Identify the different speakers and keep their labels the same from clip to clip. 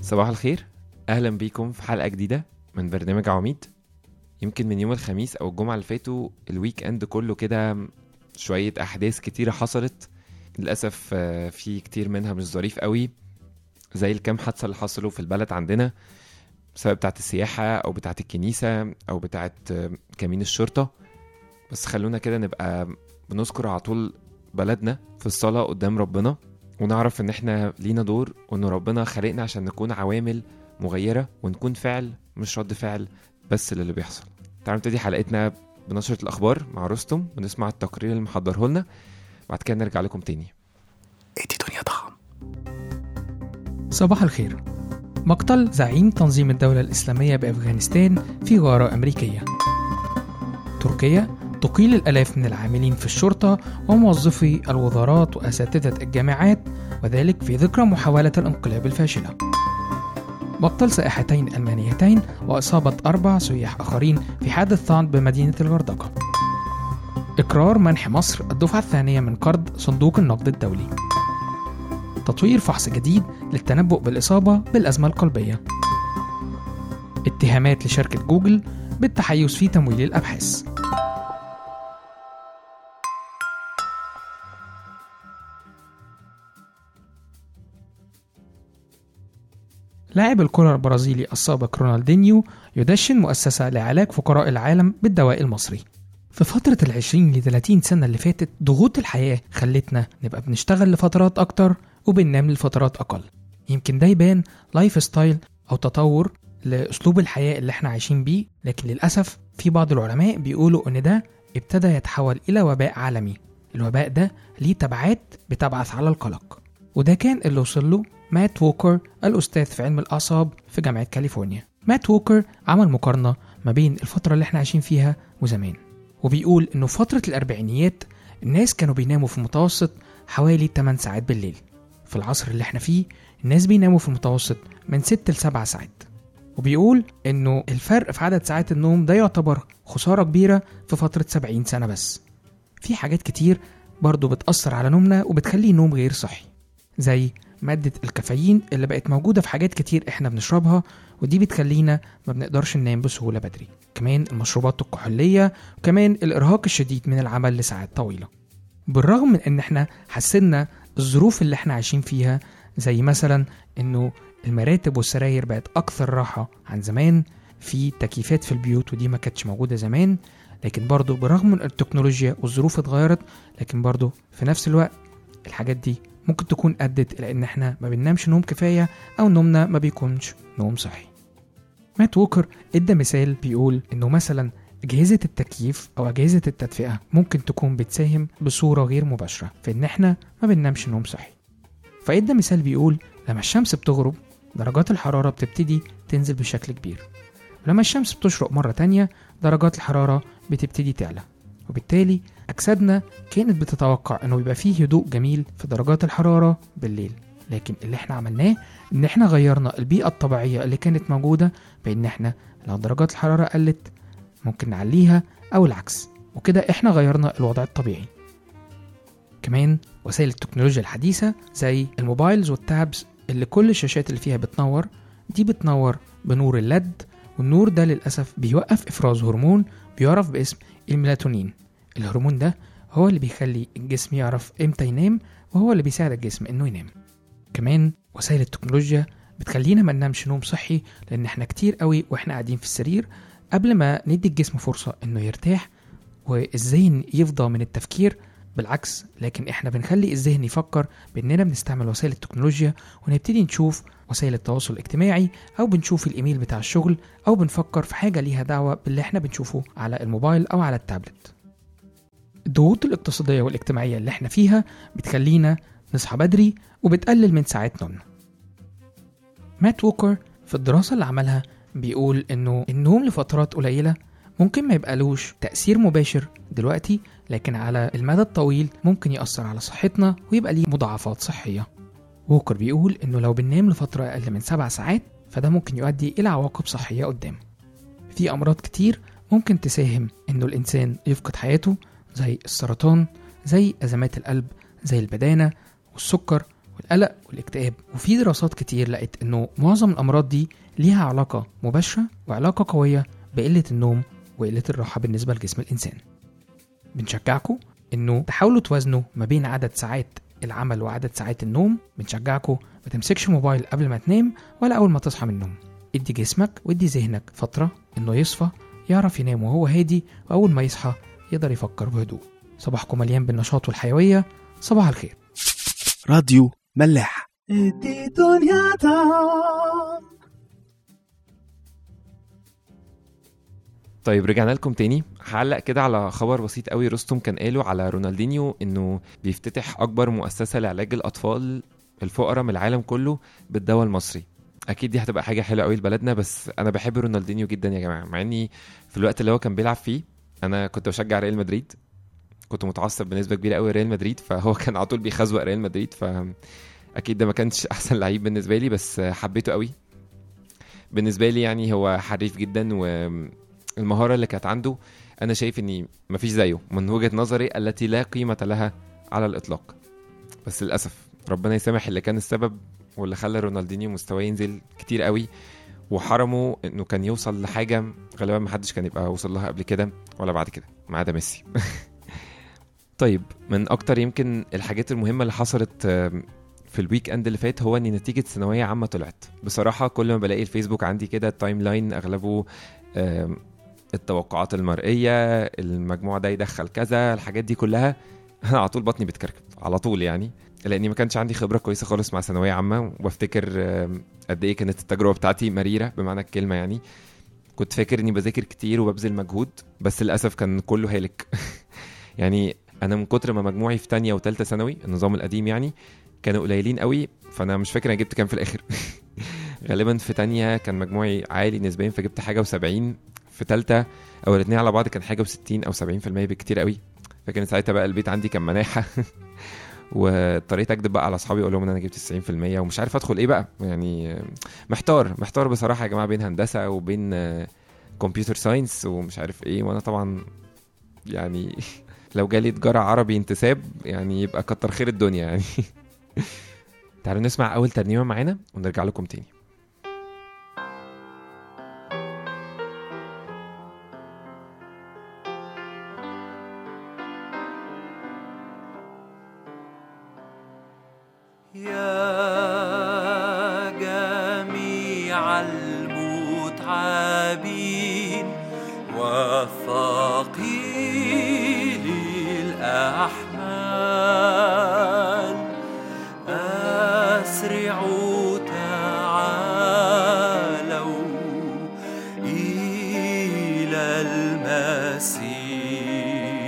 Speaker 1: صباح الخير اهلا بيكم في حلقه جديده من برنامج عواميد يمكن من يوم الخميس او الجمعه اللي فاتوا الويك اند كله كده شويه احداث كتيره حصلت للاسف آه، في كتير منها مش ظريف قوي زي الكام حادثه اللي حصلوا في البلد عندنا سواء بتاعت السياحه او بتاعت الكنيسه او بتاعت آه، كمين الشرطه بس خلونا كده نبقى بنذكر على طول بلدنا في الصلاه قدام ربنا ونعرف ان احنا لينا دور وان ربنا خلقنا عشان نكون عوامل مغيرة ونكون فعل مش رد فعل بس للي بيحصل تعالوا نبتدي حلقتنا بنشرة الأخبار مع رستم ونسمع التقرير اللي محضره لنا بعد كده نرجع لكم تاني
Speaker 2: ادي دنيا طعم
Speaker 3: صباح الخير مقتل زعيم تنظيم الدولة الإسلامية بأفغانستان في غارة أمريكية تركيا تقيل الآلاف من العاملين في الشرطة وموظفي الوزارات وأساتذة الجامعات وذلك في ذكرى محاولة الانقلاب الفاشلة مقتل سائحتين ألمانيتين وإصابة أربع سياح آخرين في حادث طعن بمدينة الغردقة إقرار منح مصر الدفعة الثانية من قرض صندوق النقد الدولي تطوير فحص جديد للتنبؤ بالإصابة بالأزمة القلبية اتهامات لشركة جوجل بالتحيز في تمويل الأبحاث لاعب الكرة البرازيلي السابق رونالدينيو يدشن مؤسسة لعلاج فقراء العالم بالدواء المصري في فترة العشرين لثلاثين سنة اللي فاتت ضغوط الحياة خلتنا نبقى بنشتغل لفترات أكتر وبننام لفترات أقل يمكن ده يبان لايف ستايل أو تطور لأسلوب الحياة اللي احنا عايشين بيه لكن للأسف في بعض العلماء بيقولوا إن ده ابتدى يتحول إلى وباء عالمي الوباء ده ليه تبعات بتبعث على القلق وده كان اللي وصل له مات ووكر الأستاذ في علم الأعصاب في جامعة كاليفورنيا مات ووكر عمل مقارنة ما بين الفترة اللي احنا عايشين فيها وزمان وبيقول إنه في فترة الأربعينيات الناس كانوا بيناموا في المتوسط حوالي 8 ساعات بالليل في العصر اللي احنا فيه الناس بيناموا في المتوسط من 6 ل 7 ساعات وبيقول إنه الفرق في عدد ساعات النوم ده يعتبر خسارة كبيرة في فترة 70 سنة بس في حاجات كتير برضه بتأثر على نومنا وبتخليه نوم غير صحي زي مادة الكافيين اللي بقت موجودة في حاجات كتير احنا بنشربها ودي بتخلينا ما بنقدرش ننام بسهولة بدري كمان المشروبات الكحولية وكمان الإرهاق الشديد من العمل لساعات طويلة بالرغم من ان احنا حسنا الظروف اللي احنا عايشين فيها زي مثلا انه المراتب والسراير بقت اكثر راحة عن زمان في تكييفات في البيوت ودي ما كانتش موجودة زمان لكن برضو بالرغم من التكنولوجيا والظروف اتغيرت لكن برضو في نفس الوقت الحاجات دي ممكن تكون أدت إلى إن إحنا ما بننامش نوم كفاية أو نومنا ما بيكونش نوم صحي. مات ووكر إدى مثال بيقول إنه مثلا أجهزة التكييف أو أجهزة التدفئة ممكن تكون بتساهم بصورة غير مباشرة في إن إحنا ما بننامش نوم صحي. فإدى مثال بيقول لما الشمس بتغرب درجات الحرارة بتبتدي تنزل بشكل كبير. ولما الشمس بتشرق مرة تانية درجات الحرارة بتبتدي تعلى. وبالتالي أجسادنا كانت بتتوقع إنه بيبقى فيه هدوء جميل في درجات الحرارة بالليل لكن اللي احنا عملناه إن احنا غيرنا البيئة الطبيعية اللي كانت موجودة بإن احنا لو درجات الحرارة قلت ممكن نعليها أو العكس وكده احنا غيرنا الوضع الطبيعي كمان وسائل التكنولوجيا الحديثة زي الموبايلز والتابز اللي كل الشاشات اللي فيها بتنور دي بتنور بنور الليد والنور ده للأسف بيوقف إفراز هرمون بيعرف باسم الميلاتونين الهرمون ده هو اللي بيخلي الجسم يعرف امتى ينام وهو اللي بيساعد الجسم انه ينام كمان وسائل التكنولوجيا بتخلينا ما ننامش نوم صحي لان احنا كتير قوي واحنا قاعدين في السرير قبل ما ندي الجسم فرصة انه يرتاح والذهن يفضى من التفكير بالعكس لكن احنا بنخلي الذهن يفكر باننا بنستعمل وسائل التكنولوجيا ونبتدي نشوف وسائل التواصل الاجتماعي او بنشوف الايميل بتاع الشغل او بنفكر في حاجه ليها دعوه باللي احنا بنشوفه على الموبايل او على التابلت الضغوط الاقتصاديه والاجتماعيه اللي احنا فيها بتخلينا نصحى بدري وبتقلل من ساعات نومنا مات ووكر في الدراسه اللي عملها بيقول انه النوم لفترات قليله ممكن ما يبقالوش تأثير مباشر دلوقتي لكن على المدى الطويل ممكن يأثر على صحتنا ويبقى ليه مضاعفات صحية ووكر بيقول إنه لو بننام لفترة أقل من سبع ساعات فده ممكن يؤدي إلى عواقب صحية قدام في أمراض كتير ممكن تساهم إنه الإنسان يفقد حياته زي السرطان زي أزمات القلب زي البدانة والسكر والقلق والاكتئاب وفي دراسات كتير لقت انه معظم الامراض دي ليها علاقه مباشره وعلاقه قويه بقله النوم وقله الراحه بالنسبه لجسم الانسان بنشجعكم انه تحاولوا توازنوا ما بين عدد ساعات العمل وعدد ساعات النوم بنشجعكم ما تمسكش موبايل قبل ما تنام ولا اول ما تصحى من النوم ادي جسمك وادي ذهنك فتره انه يصفى يعرف ينام وهو هادي واول ما يصحى يقدر يفكر بهدوء صباحكم مليان بالنشاط والحيويه صباح الخير
Speaker 2: راديو ملاح
Speaker 4: ادي دنيا طعم
Speaker 1: طيب رجعنا لكم تاني هعلق كده على خبر بسيط قوي رستم كان قاله على رونالدينيو انه بيفتتح اكبر مؤسسه لعلاج الاطفال الفقراء من العالم كله بالدواء المصري اكيد دي هتبقى حاجه حلوه قوي لبلدنا بس انا بحب رونالدينيو جدا يا جماعه مع اني في الوقت اللي هو كان بيلعب فيه انا كنت بشجع ريال مدريد كنت متعصب بنسبه كبيره قوي ريال مدريد فهو كان على طول بيخزوق ريال مدريد ف اكيد ده ما كانش احسن لعيب بالنسبه لي بس حبيته قوي بالنسبه لي يعني هو حريف جدا والمهاره اللي كانت عنده انا شايف اني مفيش زيه من وجهه نظري التي لا قيمه لها على الاطلاق بس للاسف ربنا يسامح اللي كان السبب واللي خلى رونالدينيو مستواه ينزل كتير قوي وحرمه انه كان يوصل لحاجه غالبا ما حدش كان يبقى وصل لها قبل كده ولا بعد كده ما عدا ميسي طيب من اكتر يمكن الحاجات المهمه اللي حصلت آم، في الويك اند اللي فات هو ان نتيجه ثانويه عامه طلعت بصراحه كل ما بلاقي الفيسبوك عندي كده التايم لاين اغلبه آم، التوقعات المرئيه المجموع ده يدخل كذا الحاجات دي كلها انا على طول بطني بتكركب على طول يعني لاني ما كانش عندي خبره كويسه خالص مع ثانويه عامه وبفتكر آم، قد ايه كانت التجربه بتاعتي مريره بمعنى الكلمه يعني كنت فاكر اني بذاكر كتير وببذل مجهود بس للاسف كان كله هالك يعني انا من كتر ما مجموعي في تانية وتالتة ثانوي النظام القديم يعني كانوا قليلين قوي فانا مش فاكر انا جبت كام في الاخر غالبا في تانية كان مجموعي عالي نسبيا فجبت حاجه و70 في تالتة او الاثنين على بعض كان حاجه و60 او 70% بكتير قوي فكان ساعتها بقى البيت عندي كان مناحه واضطريت اكدب بقى على اصحابي اقول لهم ان انا جبت 90% ومش عارف ادخل ايه بقى يعني آه، محتار محتار بصراحه يا جماعه بين هندسه وبين كمبيوتر ساينس ومش عارف ايه وانا طبعا يعني لو جالي تجاره عربي انتساب يعني يبقى كتر خير الدنيا يعني تعالوا نسمع اول ترنيمه معانا ونرجع لكم تاني
Speaker 4: يا جميع المتعبين والثقيل الأحمال أسرعوا تعالوا إلى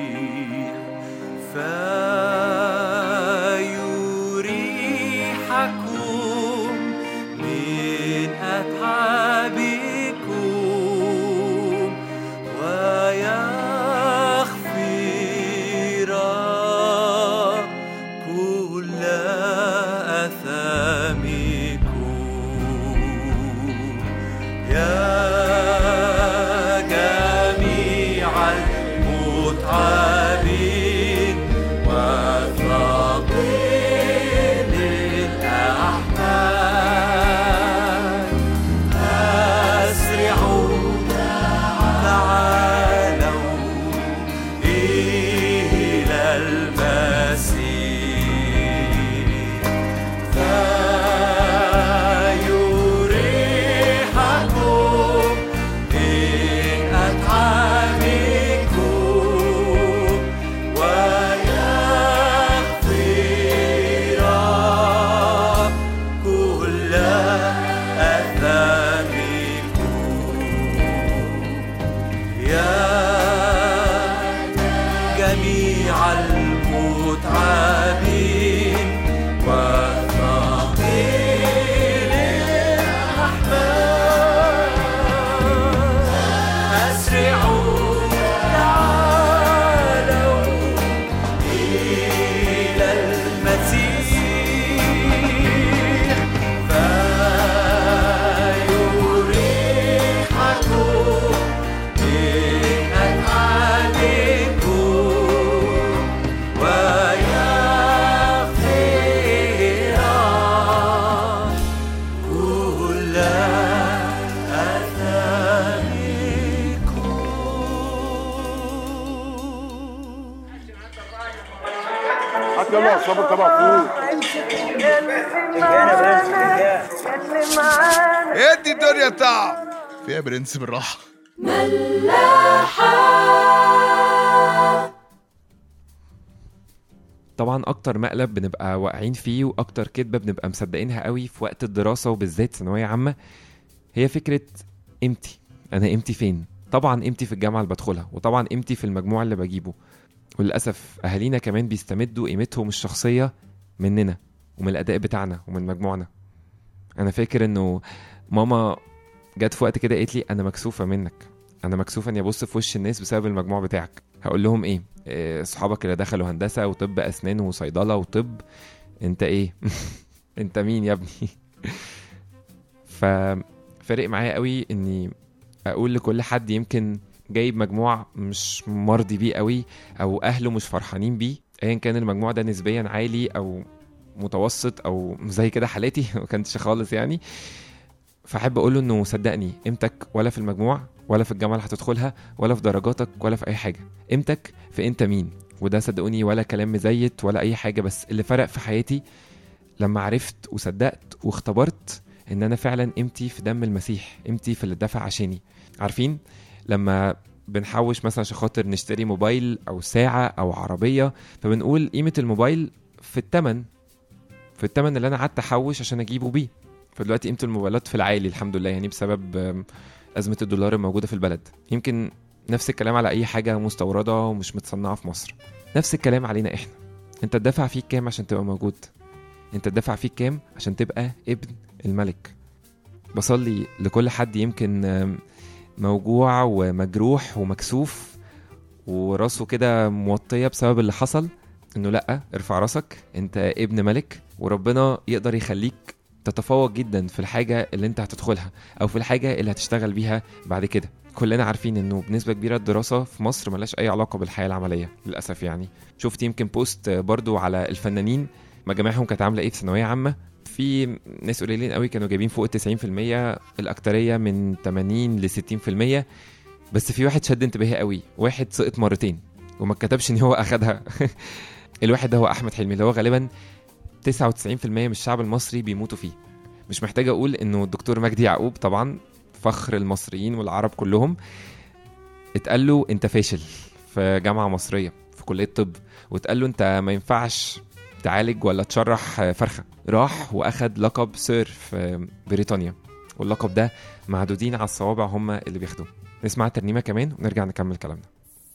Speaker 4: المسيح فيريحكم
Speaker 5: يلا يا صابر طبعا فوق
Speaker 6: ادي الدنيا طعم فيها برنس بالراحه
Speaker 1: طبعا اكتر مقلب بنبقى واقعين فيه واكتر كدبه بنبقى مصدقينها قوي في وقت الدراسه وبالذات ثانويه عامه هي فكره قيمتي انا قيمتي فين طبعا قيمتي في الجامعه اللي بدخلها وطبعا قيمتي في المجموع اللي بجيبه وللاسف اهالينا كمان بيستمدوا قيمتهم الشخصيه مننا ومن الاداء بتاعنا ومن مجموعنا انا فاكر انه ماما جت في وقت كده قالت لي انا مكسوفه منك انا مكسوفه اني ابص في وش الناس بسبب المجموع بتاعك هقول لهم ايه إيه، اصحابك اللي دخلوا هندسه وطب اسنان وصيدله وطب انت ايه انت مين يا ابني ففرق معايا قوي اني اقول لكل حد يمكن جايب مجموع مش مرضي بيه قوي او اهله مش فرحانين بيه ايا كان المجموع ده نسبيا عالي او متوسط او زي كده حالاتي ما كانتش خالص يعني فاحب اقول له انه صدقني قيمتك ولا في المجموع ولا في الجامعه اللي هتدخلها ولا في درجاتك ولا في اي حاجه قيمتك في انت مين وده صدقوني ولا كلام مزيت ولا اي حاجه بس اللي فرق في حياتي لما عرفت وصدقت واختبرت ان انا فعلا قيمتي في دم المسيح قيمتي في اللي دفع عشاني عارفين لما بنحوش مثلا عشان خاطر نشتري موبايل او ساعه او عربيه فبنقول قيمه الموبايل في الثمن في الثمن اللي انا قعدت احوش عشان اجيبه بيه فدلوقتي قيمه الموبايلات في العالي الحمد لله يعني بسبب آم، ازمه الدولار الموجوده في البلد يمكن نفس الكلام على اي حاجه مستورده ومش متصنعه في مصر نفس الكلام علينا احنا انت تدفع فيك كام عشان تبقى موجود انت تدفع فيك كام عشان تبقى ابن الملك بصلي لكل حد يمكن آم، موجوع ومجروح ومكسوف وراسه كده موطيه بسبب اللي حصل انه لا ارفع راسك انت ابن ملك وربنا يقدر يخليك تتفوق جدا في الحاجه اللي انت هتدخلها او في الحاجه اللي هتشتغل بيها بعد كده كلنا عارفين انه بنسبه كبيره الدراسه في مصر ملهاش اي علاقه بالحياه العمليه للاسف يعني شفت يمكن بوست برضو على الفنانين مجامعهم كانت عامله ايه في ثانويه عامه في ناس قليلين قوي كانوا جايبين فوق ال 90% الاكتريه من 80 ل 60% بس في واحد شد انتباهي قوي واحد سقط مرتين وما كتبش ان هو اخدها الواحد ده هو احمد حلمي اللي هو غالبا 99% من الشعب المصري بيموتوا فيه مش محتاج اقول انه الدكتور مجدي يعقوب طبعا فخر المصريين والعرب كلهم اتقال له انت فاشل في جامعه مصريه في كليه طب واتقال له انت ما ينفعش تعالج ولا تشرح فرخه راح واخد لقب سير في بريطانيا واللقب ده معدودين على الصوابع هم اللي بياخدوه نسمع ترنيمه كمان ونرجع نكمل كلامنا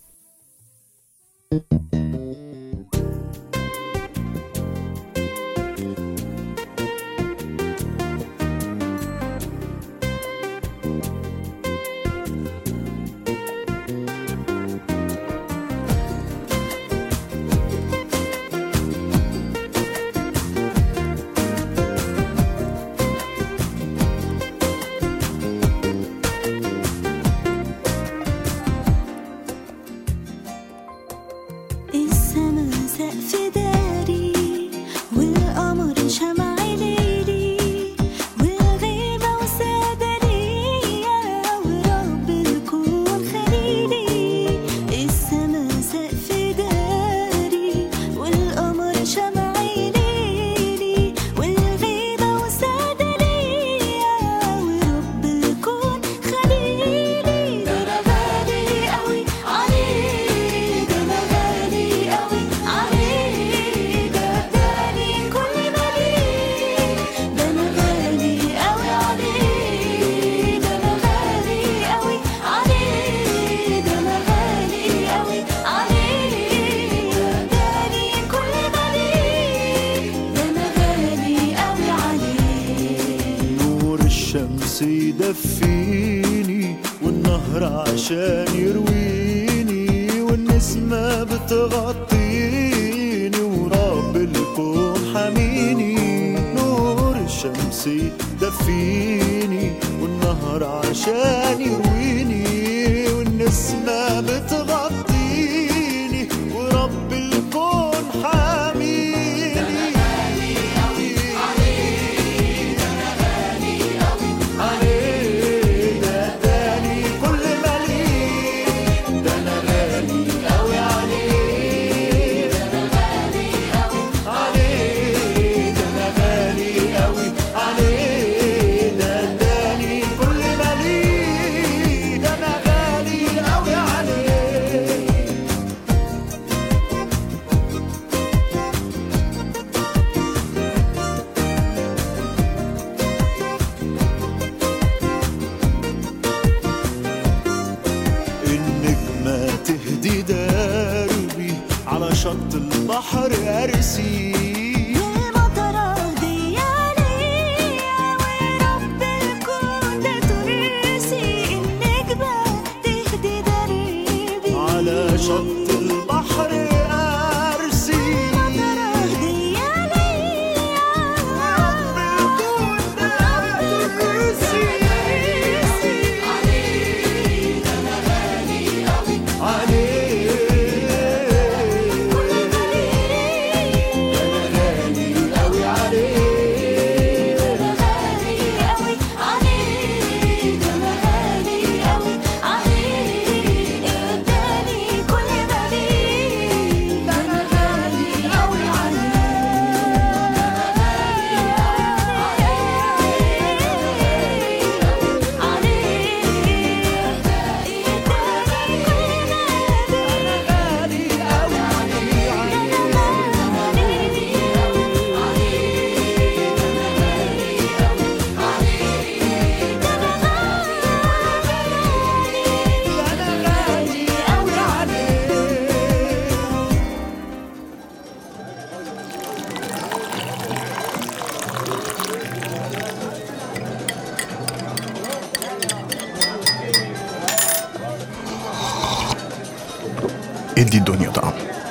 Speaker 7: السما سقف داري والقمر شمع ليلي والغيمة وسادة ليا ورب الكون خليلي السما سقف داري والقمر شمع ليلي والغيمة وسادة ليا ورب الكون خليلي ده أنا غالي أوي عليه ده أنا غالي أوي عليه ده غالي كل ما ليه ده أنا غالي أوي عليه ده أنا غالي أوي عليه ده أنا غالي أوي عليه ده غالي كل ما ليه ده أنا غالي أوي عليه
Speaker 8: نور الشمس يدفيني والنهر عشان يرويني والنسمة بتغطيني ورب الكون حميني نور الشمس يدفيني والنهر عشان يرويني والنسمة بتغطيني ورب الكون حميني عليه ده اداني كل ما ليه ده انا غالي قوي عليه ده انا غالي قوي ناسي
Speaker 7: المطرة هدية ليا ورب الكون ده ترسي النجمة تهدي دربي
Speaker 8: على شط البحر أرسي
Speaker 7: المطرة هدية ليا
Speaker 8: رب الكون ده ترسي
Speaker 7: غالي قوي عليك أنا غالي قوي عليك اداني كل ما ليك أنا غالي قوي
Speaker 6: ادي الدنيا طعم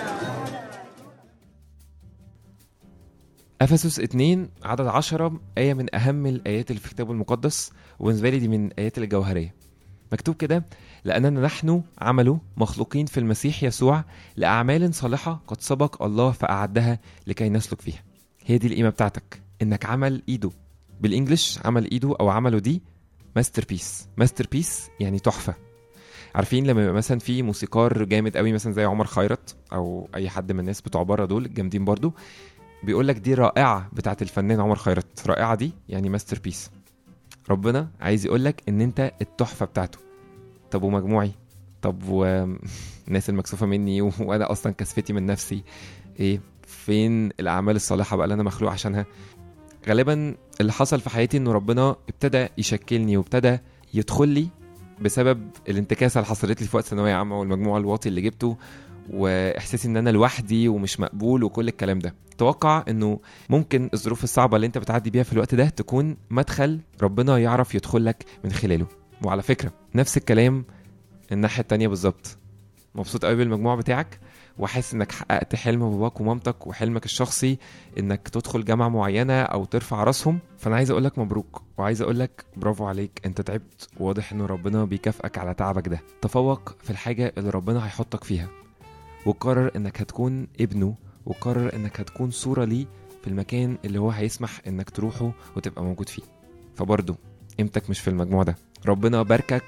Speaker 1: افسس 2 عدد 10 آية من أهم الآيات اللي في الكتاب المقدس وبالنسبة لي دي من الآيات الجوهرية مكتوب كده لأننا نحن عمله مخلوقين في المسيح يسوع لأعمال صالحة قد سبق الله فأعدها لكي نسلك فيها هي دي القيمة بتاعتك إنك عمل إيده بالإنجلش عمل إيده أو عمله دي ماستر بيس ماستر بيس يعني تحفة عارفين لما يبقى مثلا في موسيقار جامد قوي مثلا زي عمر خيرت او اي حد من الناس بتوع بره دول الجامدين برضو بيقول لك دي رائعه بتاعت الفنان عمر خيرت رائعه دي يعني ماستر بيس ربنا عايز يقول لك ان انت التحفه بتاعته طب ومجموعي طب والناس المكسوفه مني وانا اصلا كسفتي من نفسي ايه فين الاعمال الصالحه بقى اللي انا مخلوق عشانها غالبا اللي حصل في حياتي انه ربنا ابتدى يشكلني وابتدى يدخل لي بسبب الانتكاسه اللي حصلت لي في وقت ثانويه عامه والمجموع الواطي اللي جبته واحساسي ان انا لوحدي ومش مقبول وكل الكلام ده توقع انه ممكن الظروف الصعبه اللي انت بتعدي بيها في الوقت ده تكون مدخل ربنا يعرف يدخل لك من خلاله وعلى فكره نفس الكلام الناحيه التانية بالظبط مبسوط قوي بالمجموع بتاعك وحاسس انك حققت حلم باباك ومامتك وحلمك الشخصي انك تدخل جامعه معينه او ترفع راسهم فانا عايز اقول لك مبروك وعايز اقول لك برافو عليك انت تعبت واضح ان ربنا بيكافئك على تعبك ده تفوق في الحاجه اللي ربنا هيحطك فيها وقرر انك هتكون ابنه وقرر انك هتكون صوره ليه في المكان اللي هو هيسمح انك تروحه وتبقى موجود فيه فبرضه قيمتك مش في المجموع ده ربنا باركك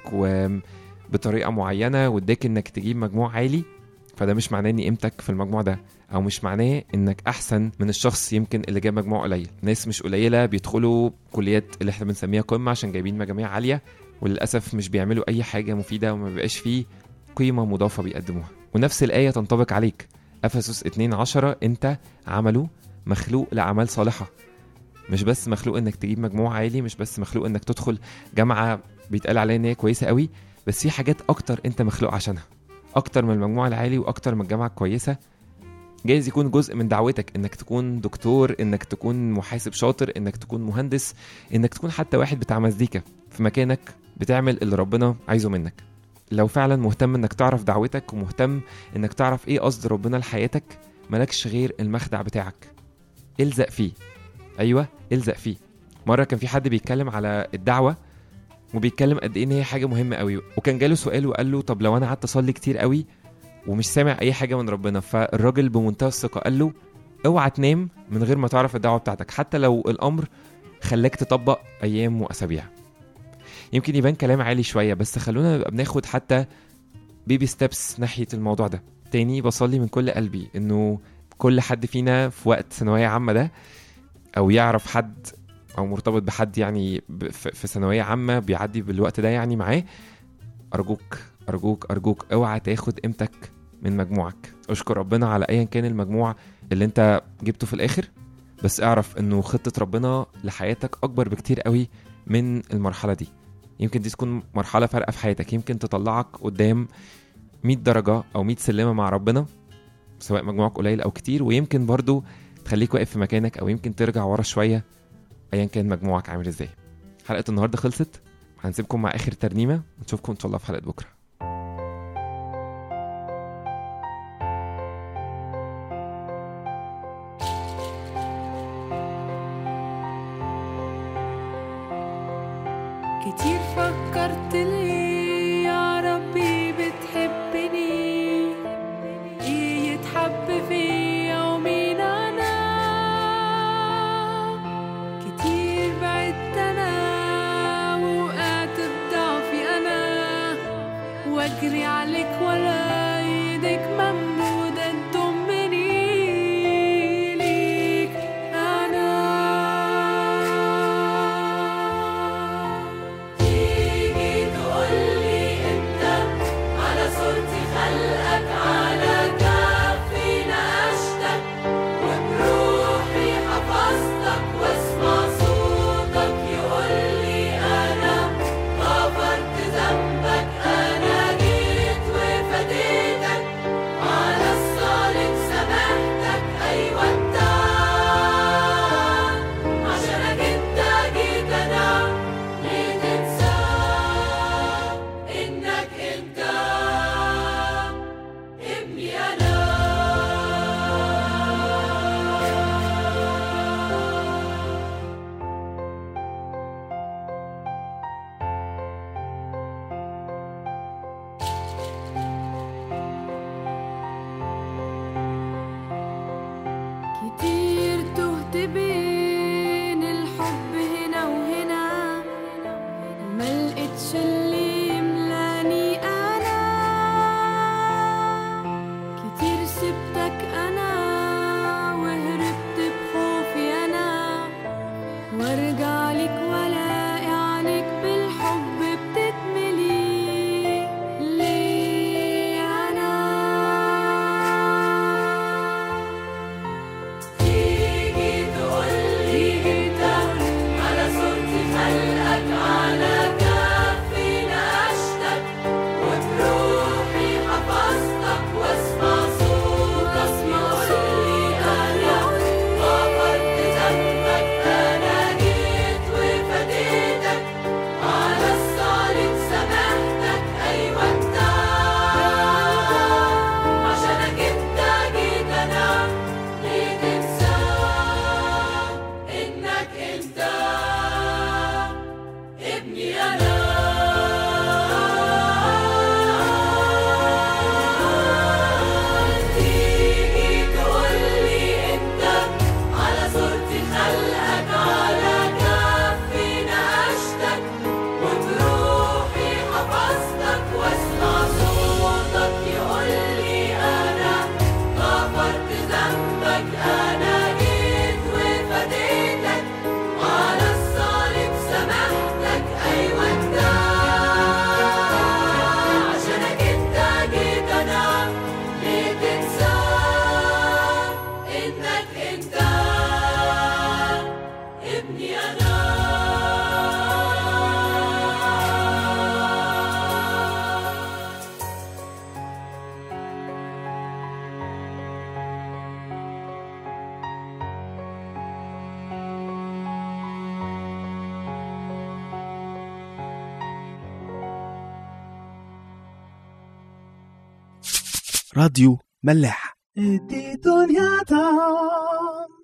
Speaker 1: وبطريقه معينه واداك انك تجيب مجموع عالي فده مش معناه ان قيمتك في المجموع ده او مش معناه انك احسن من الشخص يمكن اللي جاب مجموع قليل ناس مش قليله بيدخلوا كليات اللي احنا بنسميها قمه عشان جايبين مجاميع عاليه وللاسف مش بيعملوا اي حاجه مفيده وما بيبقاش فيه قيمه مضافه بيقدموها ونفس الايه تنطبق عليك افسس 2 10 انت عمله مخلوق لاعمال صالحه مش بس مخلوق انك تجيب مجموع عالي مش بس مخلوق انك تدخل جامعه بيتقال عليها ان هي كويسه قوي بس في حاجات اكتر انت مخلوق عشانها اكتر من المجموع العالي واكتر من الجامعه الكويسه جايز يكون جزء من دعوتك انك تكون دكتور انك تكون محاسب شاطر انك تكون مهندس انك تكون حتى واحد بتاع مزيكا في مكانك بتعمل اللي ربنا عايزه منك لو فعلا مهتم انك تعرف دعوتك ومهتم انك تعرف ايه قصد ربنا لحياتك ملكش غير المخدع بتاعك الزق فيه ايوه الزق فيه مره كان في حد بيتكلم على الدعوه وبيتكلم قد ايه ان هي حاجه مهمه قوي وكان جاله سؤال وقال له طب لو انا قعدت اصلي كتير قوي ومش سامع اي حاجه من ربنا فالراجل بمنتهى الثقه قال له اوعى تنام من غير ما تعرف الدعوه بتاعتك حتى لو الامر خلاك تطبق ايام واسابيع يمكن يبان كلام عالي شويه بس خلونا نبقى بناخد حتى بيبي ستيبس ناحيه الموضوع ده تاني بصلي من كل قلبي انه كل حد فينا في وقت ثانويه عامه ده او يعرف حد او مرتبط بحد يعني ب- في في ثانويه عامه بيعدي بالوقت ده يعني معاه ارجوك ارجوك ارجوك اوعى تاخد قيمتك من مجموعك اشكر ربنا على ايا كان المجموع اللي انت جبته في الاخر بس اعرف انه خطه ربنا لحياتك اكبر بكتير قوي من المرحله دي يمكن دي تكون مرحله فارقه في حياتك يمكن تطلعك قدام 100 درجه او 100 سلمه مع ربنا سواء مجموعك قليل او كتير ويمكن برضو تخليك واقف في مكانك او يمكن ترجع ورا شويه ايا كان مجموعك عامل ازاي حلقه النهارده خلصت هنسيبكم مع اخر ترنيمه ونشوفكم ان شاء الله في حلقه بكره
Speaker 5: كتير فكرت ليه يا ربي بتحبني ايه يتحب فيا ومين انا كتير بعدت انا وقعت بضعفي انا واجري عليك ولا ايدك ممدودة تضمني ليك انا
Speaker 7: تيجي تقولي انت على صورتي خلقك على كفي نقشتك وبروحي حفظتك واسمع صوتك يقولي انا غفرت ذنبك انا جيت وفديتك على الصليب سامحتك ايوه انت عشانك انت جيت انا ليه تنسى انك انت ابني انا
Speaker 5: كتير تهت بين الحب هنا وهنا ملقتش اللي يملاني انا كتير سبتك انا وهربت بخوفي انا وارجع لك والاقي عليك بالحب بتتملي ليه انا
Speaker 7: تيجي تقولي انت على صورتي خلقك على كفي نقشتك وبروحي حفظتك واسمع صوتك يقولي انا غفرت ذنبك انا جيت وفديتك على الصليب سامحتك ايوه انت عشانك انت جيت انا ليه تنسى انك انت ابني انا تيجي تقولي انت على صورتي خلقك على كفي نقشتك وبروحي حفظتك واسمع صوتك يقولي انا غفرت ذنبك انا جيت وفديتك على الصليب سامحتك ايوه انت عشانك انت جيت انا ليه تنسى انك انت ابني انا
Speaker 2: راديو ملاح
Speaker 8: دي دنيا تعب